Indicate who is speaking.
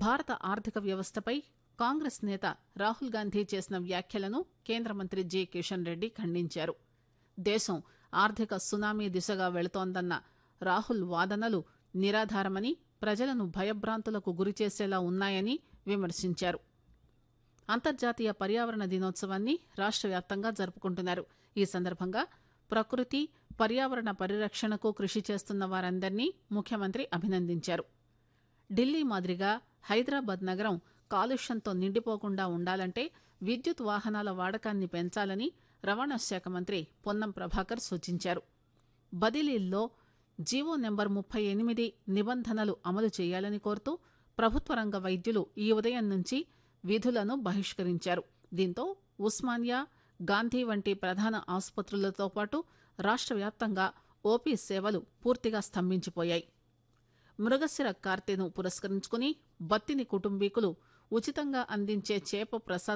Speaker 1: భారత ఆర్థిక వ్యవస్థపై కాంగ్రెస్ నేత రాహుల్ గాంధీ చేసిన వ్యాఖ్యలను కేంద్ర మంత్రి జి కిషన్ రెడ్డి ఖండించారు దేశం ఆర్థిక సునామీ దిశగా వెళుతోందన్న రాహుల్ వాదనలు నిరాధారమని ప్రజలను భయభ్రాంతులకు గురిచేసేలా ఉన్నాయని విమర్శించారు అంతర్జాతీయ పర్యావరణ దినోత్సవాన్ని రాష్ట్ర వ్యాప్తంగా జరుపుకుంటున్నారు ఈ సందర్భంగా ప్రకృతి పర్యావరణ పరిరక్షణకు కృషి చేస్తున్న వారందరినీ ముఖ్యమంత్రి అభినందించారు ఢిల్లీ మాదిరిగా హైదరాబాద్ నగరం కాలుష్యంతో నిండిపోకుండా ఉండాలంటే విద్యుత్ వాహనాల వాడకాన్ని పెంచాలని రవాణా శాఖ మంత్రి పొన్నం ప్రభాకర్ సూచించారు బదిలీల్లో జీవో నెంబర్ ముప్పై ఎనిమిది నిబంధనలు అమలు చేయాలని కోరుతూ ప్రభుత్వ రంగ వైద్యులు ఈ ఉదయం నుంచి విధులను బహిష్కరించారు దీంతో ఉస్మానియా గాంధీ వంటి ప్రధాన ఆసుపత్రులతో పాటు రాష్ట్ర వ్యాప్తంగా ఓపీ సేవలు పూర్తిగా స్తంభించిపోయాయి మృగశిర కార్తెను పురస్కరించుకుని బత్తిని కుటుంబీకులు ఉచితంగా అందించే చేప ప్రసాద